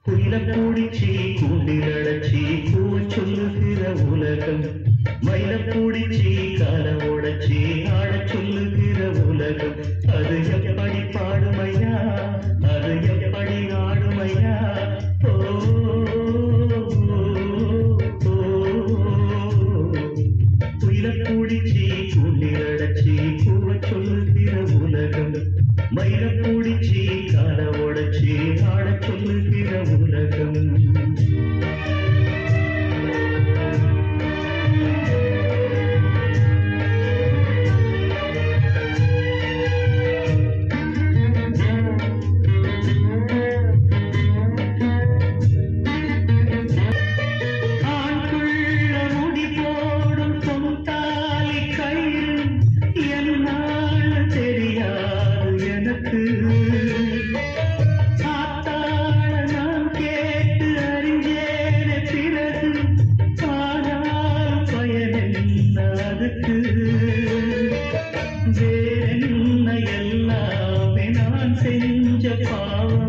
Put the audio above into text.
குயில பூடிச்சி கூண்டில் அடைச்சி பூவ சொல்லுகிற உலகம் மயில பூடிச்சி கால உடைச்சி ஆடச் சொல்லுகிற உலகம் அது எப்படி பாடுமையா அது எப்படி ஆடுமையா ஓ, ஓ, ஓ. குயில பூடிச்சி கூண்டில் அடைச்சி பூவ சொல்லுகிற உலகம் மயில பூடிச்சி கால உடைச்சி ஆடச் சொல்லுகிற உலகம் ஆண்குள்ள முடி போடும் பொந்தாலி கயிறு என்னால் தெரியாது எனக்கு ஆத்தாள நான் கேட்டு அறிஞ்சேனே பிறகு ஆனால் பயனென்ன அதுக்கு வேறென்ன எல்லாமே நான் செஞ்ச பாவம்